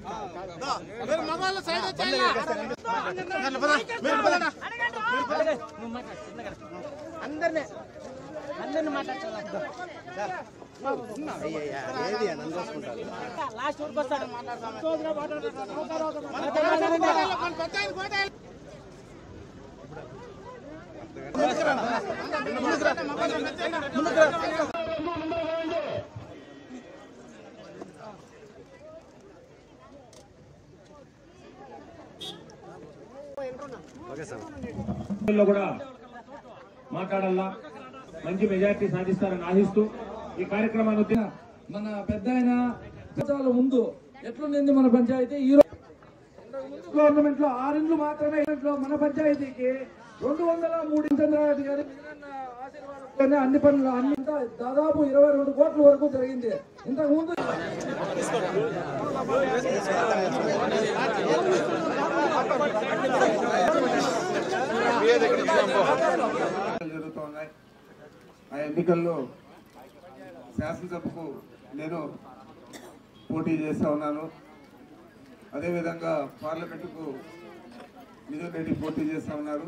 అందరినీ అందరిని మాట్లాడాలి లాస్ట్ ఊరికి వస్తాడు లో కూడా మాట్లాడాలా మంచి మెజార్టీ సాధిస్తారని ఆశిస్తూ ఈ కార్యక్రమాన్ని ఉద్దే- మన పెద్ద ఆయన సంవత్సరాల ముందు ఎట్లుంది మన పంచాయతీ ఈ రోజు గవర్నమెంట్ లో ఆరిండ్లు మాత్రమే ఇంట్లో మన పంచాయతీకి రెండు వందల మూడు చంద్రారెడ్డి గారి మిగిలిన ఆశీర్వాదంతోనే అన్ని పనులు అన్ని అంతా దాదాపు ఇరవై రెండు కోట్ల వరకు జరిగింది ఇంతకు ముందు జరుగుతూ ఉన్నాయి ఆ ఎన్నికల్లో శాసనసభకు నేను పోటీ చేస్తా ఉన్నాను అదేవిధంగా పార్లమెంటుకు మిథున్ రెడ్డి పోటీ చేస్తా ఉన్నారు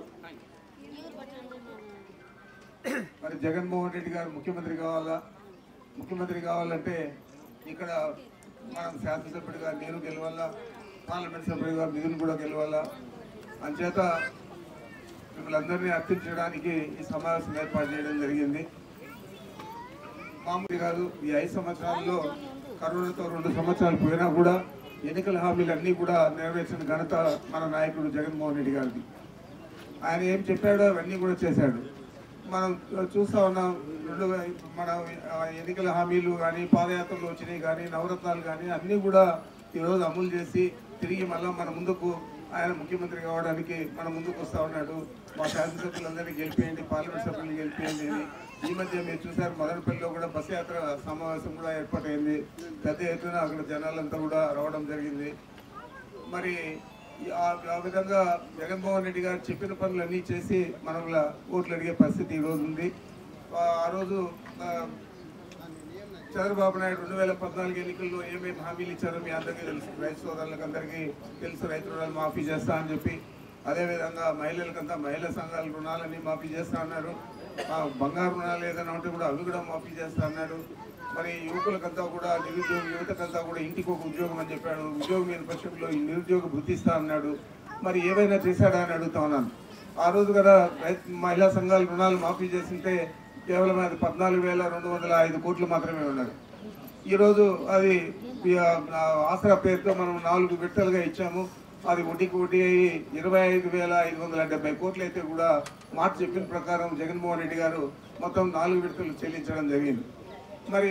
మరి జగన్మోహన్ రెడ్డి గారు ముఖ్యమంత్రి కావాలా ముఖ్యమంత్రి కావాలంటే ఇక్కడ మనం శాసనసభ్యుడిగా నేను గెలవాలా పార్లమెంట్ సభ్యుడిగా మిథున్ కూడా గెలవాలా అంచేత మిమ్మల్ని అందరినీ అర్థించడానికి ఈ సమావేశం ఏర్పాటు చేయడం జరిగింది మామూలు కాదు ఈ ఐదు సంవత్సరాల్లో కరోనాతో రెండు సంవత్సరాలు పోయినా కూడా ఎన్నికల హామీలన్నీ కూడా నెరవేర్చిన ఘనత మన నాయకుడు జగన్మోహన్ రెడ్డి గారిది ఆయన ఏం చెప్పాడో అవన్నీ కూడా చేశాడు మనం చూస్తా ఉన్నాం రెండు వే- మన ఆ, ఎన్నికల హామీలు కానీ పాదయాత్రలు వచ్చినాయి కానీ నవరత్నాలు కానీ అన్నీ కూడా ఈరోజు అమలు చేసి తిరిగి మళ్ళీ మన ముందుకు ఆయన ముఖ్యమంత్రి కావడానికి మన ముందుకు వస్తా ఉన్నాడు మా శాసనసభ్యులందరినీ గెలిపేయండి పార్లమెంట్ సభ్యులు గెలిపేయండి అని ఈ మధ్య మీరు చూసారు మదనపల్లిలో కూడా బస్ యాత్ర సమావేశం కూడా ఏర్పాటైంది పెద్ద ఎత్తున అక్కడ జనాలంతా కూడా రావడం జరిగింది మరి ఈ- ఆ ఆ విధంగా జగన్మోహన్ రెడ్డి గారు చెప్పిన పనులన్నీ చేసి మనం ఇలా ఓట్లు అడిగే పరిస్థితి ఈ రోజు ఉంది ఆ ఆ రోజు ఆ, చంద్రబాబు నాయుడు రెండు వేల పద్నాలుగు ఎన్నికల్లో ఏమేమి హామీలు ఇచ్చారో మీ అందరికీ తెలుసు రైతు సోదరులకు అందరికీ తెలుసు రైతు రుణాలు మాఫీ చేస్తా అని చెప్పి అదేవిధంగా మహిళలకంతా మహిళా సంఘాల రుణాలన్నీ మాఫీ చేస్తా అన్నారు ఆ, బంగారు రుణాలు ఏదైనా ఉంటే కూడా అవి కూడా మాఫీ చేస్తా అన్నాడు మరి యువకులకంతా కూడా నిరుద్యోగ యువతకంతా కూడా ఇంటికి ఒక ఉద్యోగం అని చెప్పాడు ఉద్యోగం మీద పక్షంలో ఈ నిరుద్యోగ బుద్ధిస్తా అన్నాడు మరి ఏవైనా చేశాడా అని అడుగుతా ఉన్నాను ఆ రోజు కదా రైతు మహిళా సంఘాల రుణాలు మాఫీ చేసింటే కేవలం అది పద్నాలుగు వేల రెండు వందల ఐదు కోట్లు మాత్రమే ఉన్నది ఈరోజు అది ఆ, ఆ, ఆసరా పేరుతో మనం నాలుగు విడతలుగా ఇచ్చాము అది వడ్డీకి వడ్డీ అయ్యి ఇరవై ఐదు వేల ఐదు వందల డెబ్బై కోట్లు అయితే కూడా మాట చెప్పిన ప్రకారం జగన్మోహన్ రెడ్డి గారు మొత్తం నాలుగు విడతలు చెల్లించడం జరిగింది మరి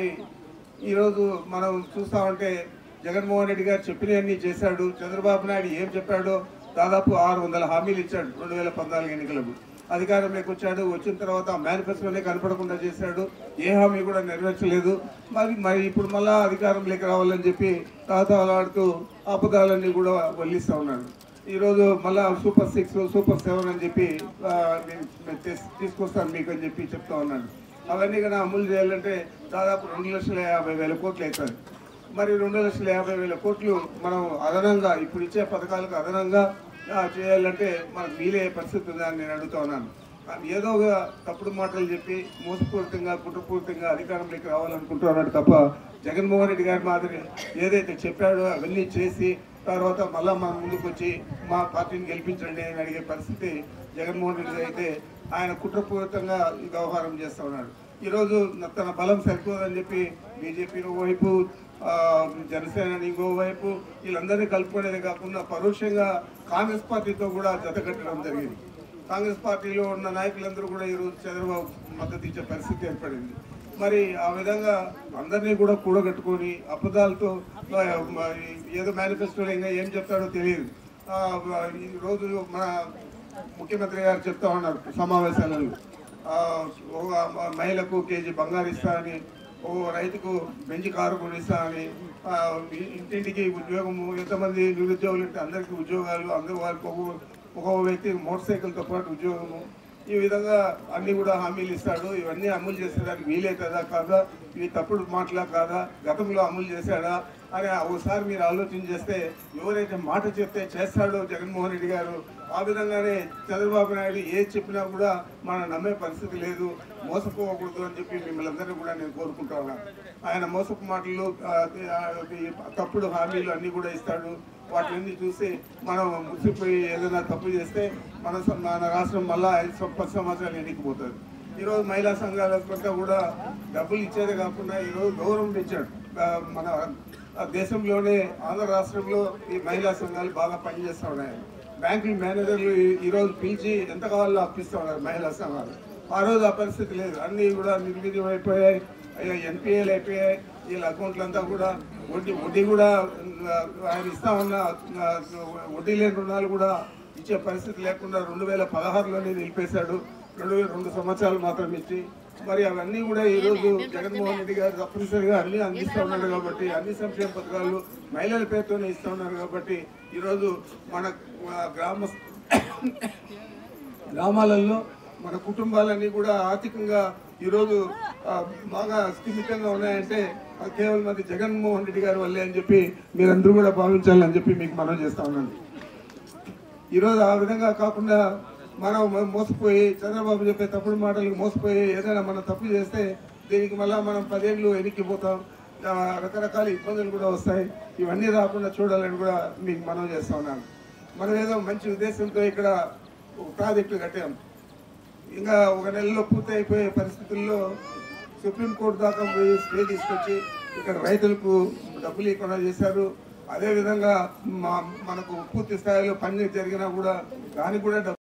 ఈరోజు మనం చూస్తా ఉంటే జగన్మోహన్ రెడ్డి గారు చెప్పినవన్నీ చేశాడు చంద్రబాబు నాయుడు ఏం చెప్పాడో దాదాపు ఆరు వందల హామీలు ఇచ్చాడు రెండు వేల పద్నాలుగు ఎన్నికలకు అధికారంలోకి వచ్చాడు వచ్చిన తర్వాత మేనిఫెస్టోనే కనపడకుండా చేశాడు ఏ హామీ కూడా నెరవేర్చలేదు మరి మరి ఇప్పుడు మళ్ళా అధికారంలోకి రావాలని చెప్పి తాతాలాడుతూ ఆపదాలన్నీ కూడా వల్లిస్తూ ఉన్నాడు ఈరోజు మళ్ళా సూపర్ సిక్స్ సూపర్ సెవెన్ అని చెప్పి ఆ, నేను నేను తీస్- తీసుకొస్తాను మీకు అని చెప్పి చెప్తా ఉన్నాడు అవన్నీ కూడా అమలు చేయాలంటే దాదాపు రెండు లక్షల యాభై వేల కోట్లు అవుతుంది మరి రెండు లక్షల యాభై వేల కోట్లు మనం అదనంగా ఇప్పుడు ఇచ్చే పథకాలకు అదనంగా ఆ, చేయాలంటే మనకు వీలయ్యే పరిస్థితి ఉందా అని నేను అడుగుతా ఉన్నాను కానీ ఏదో ఒక తప్పుడు మాటలు చెప్పి మోసపూరితంగా కుట్రపూరితంగా అధికారంలోకి రావాలనుకుంటున్నాడు తప్ప జగన్మోహన్ రెడ్డి గారి మాదిరి ఏదైతే చెప్పాడో అవన్నీ చేసి తర్వాత మళ్ళా మన ముందుకు వచ్చి మా పార్టీని గెలిపించండి అని అడిగే పరిస్థితి జగన్మోహన్ రెడ్డి అయితే ఆయన కుట్రపూరితంగా ఈ వ్యవహారం చేస్తా ఉన్నాడు ఈరోజు తన బలం సరిపోదని చెప్పి బీజేపీ వైపు ఆ, జనసేన ఇంకోవైపు వీళ్ళందరినీ కలుపుకునేది కాకుండా పరోక్షంగా కాంగ్రెస్ పార్టీతో కూడా జత కట్టడం జరిగింది కాంగ్రెస్ పార్టీలో ఉన్న నాయకులందరూ కూడా ఈరోజు చంద్రబాబు మద్దతు ఇచ్చే పరిస్థితి ఏర్పడింది మరి ఆ విధంగా అందరినీ కూడా కూడగట్టుకొని అబద్ధాలతో ఆ, మరి ఏదో మేనిఫెస్టోలో ఇంకా ఏం చెప్తాడో తెలియదు ఆ, ఈ రోజు మన ముఖ్యమంత్రి గారు చెప్తా ఉన్నారు సమావేశాలలో ఆ, ఒక మహిళకు కేజీ బంగారు ఇస్తా అని ఓ రైతుకు బెంచి కారు కొనిస్తా అని ఆ, ఇంటింటికి ఉద్యోగము ఎంతమంది నిరుద్యోగులు ఉంటే అందరికీ ఉద్యోగాలు అందరూ వాళ్ళకి ఒక ఒక్కొక్క వ్యక్తికి మోటార్ సైకిల్తో పాటు ఉద్యోగము ఈ విధంగా అన్ని కూడా హామీలు ఇస్తాడు ఇవన్నీ అమలు చేసేదానికి వీలే కదా కాదా ఇవి తప్పుడు మాటలా కాదా గతంలో అమలు చేశాడా అని ఒకసారి మీరు ఆలోచన చేస్తే ఎవరైతే మాట చెప్తే చేస్తాడో జగన్మోహన్ రెడ్డి గారు ఆ విధంగానే చంద్రబాబు నాయుడు ఏది చెప్పినా కూడా మనం నమ్మే పరిస్థితి లేదు మోసపోకూడదు అని చెప్పి మిమ్మల్ని అందరినీ కూడా నేను కోరుకుంటా ఉన్నాను ఆయన మోసపు మాటలు ఆ, ఆ, ఈ తప్పుడు హామీలు అన్నీ కూడా ఇస్తాడు వాటిని చూసి మనం ముసిపోయి ఏదైనా తప్పు చేస్తే మన స- మన రాష్ట్రం మళ్ళా ఐదు సం- పది సంవత్సరాలు ఎన్నికపోతుంది ఈరోజు మహిళా సంఘాలకు అంతా కూడా డబ్బులు ఇచ్చేదే కాకుండా ఈరోజు గౌరవం పెంచాడు ఆ, మన ఆ దేశంలోనే ఆంధ్ర రాష్ట్రంలో ఈ మహిళా సంఘాలు బాగా పనిచేస్తూ ఉన్నాయి బ్యాంకుల మేనేజర్లు ఈ- ఈరోజు పిలిచి ఎంత కావాలో అప్పిస్తూ ఉన్నారు మహిళా సంఘాలు ఆ రోజు ఆ పరిస్థితి లేదు అన్నీ కూడా నిర్వీర్యం అయిపోయాయి ఎన్పిఏలు అయిపోయాయి వీళ్ళ అకౌంట్లు అంతా కూడా వడ్డీ వడ్డీ కూడా ఆ, ఆయన ఇస్తా ఉన్న ఆ, వడ్డీ లేని రుణాలు కూడా ఇచ్చే పరిస్థితి లేకుండా రెండు వేల పదహారులోనే నిలిపేశాడు రెండు వేల రెండు సంవత్సరాలు మాత్రం ఇచ్చి మరి అవన్నీ కూడా ఈ రోజు జగన్మోహన్ రెడ్డి గారు తప్పనిసరిగా అన్ని అందిస్తూ ఉన్నారు కాబట్టి అన్ని సంక్షేమ పథకాలు మహిళల పేరుతోనే ఇస్తూ ఉన్నారు కాబట్టి ఈరోజు మన ఆ, గ్రామ గ్రామాలలో మన కుటుంబాలన్నీ కూడా ఆర్థికంగా ఈరోజు ఆ, బాగా స్థిమితంగా ఉన్నాయంటే అది కేవలం అది జగన్మోహన్ రెడ్డి గారి వల్లే అని చెప్పి మీరందరూ కూడా భావించాలని చెప్పి మీకు మనం చేస్తా ఉన్నాను ఈరోజు ఆ విధంగా కాకుండా మనం మ- మోసపోయి చంద్రబాబు చెప్పే తప్పుడు మాటలకు మోసపోయి ఏదైనా మనం తప్పు చేస్తే దీనికి మళ్ళా మనం పదేళ్ళు వెనక్కిపోతాం ఆ, రకరకాల ఇబ్బందులు కూడా వస్తాయి ఇవన్నీ రాకుండా చూడాలని కూడా మీకు మనం చేస్తా ఉన్నాను మనం ఏదో మంచి ఉద్దేశంతో ఇక్కడ ఒక ప్రాజెక్టు కట్టాం ఇంకా ఒక నెలలో పూర్తి అయిపోయే పరిస్థితుల్లో సుప్రీంకోర్టు దాకా పోయి స్టే తీసుకొచ్చి ఇక్కడ రైతులకు డబ్బులు ఇవ్వకుండా చేశారు అదేవిధంగా మా మనకు పూర్తి స్థాయిలో పని జరిగినా కూడా దానికి కూడా డబ్బు